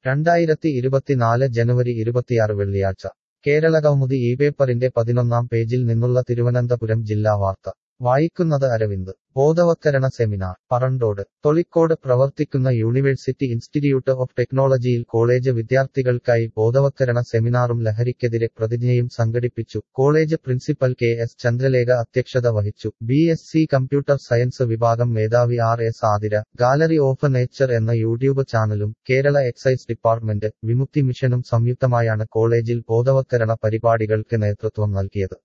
രണ്ടായിരത്തി ഇരുപത്തിനാല് ജനുവരി ഇരുപത്തിയാറ് വെള്ളിയാഴ്ച കേരളകൗമുദി ഈ പേപ്പറിന്റെ പതിനൊന്നാം പേജിൽ നിന്നുള്ള തിരുവനന്തപുരം ജില്ലാ വാർത്ത വായിക്കുന്നത് അരവിന്ദ് ബോധവത്കരണ സെമിനാർ പറണ്ടോട് തൊളിക്കോട് പ്രവർത്തിക്കുന്ന യൂണിവേഴ്സിറ്റി ഇൻസ്റ്റിറ്റ്യൂട്ട് ഓഫ് ടെക്നോളജിയിൽ കോളേജ് വിദ്യാർത്ഥികൾക്കായി ബോധവത്കരണ സെമിനാറും ലഹരിക്കെതിരെ പ്രതിജ്ഞയും സംഘടിപ്പിച്ചു college principal K S Chandralekha അധ്യക്ഷത വഹിച്ചു B S C computer science വിഭാഗം മേധാവി R S Athira Gallery of Nature എന്ന യൂട്യൂബ് ചാനലും കേരള എക്സൈസ് ഡിപ്പാർട്ട്മെന്റ് വിമുക്തി മിഷനും സംയുക്തമായാണ് കോളേജിൽ ബോധവത്കരണ പരിപാടികൾക്ക് നേതൃത്വം നൽകിയത്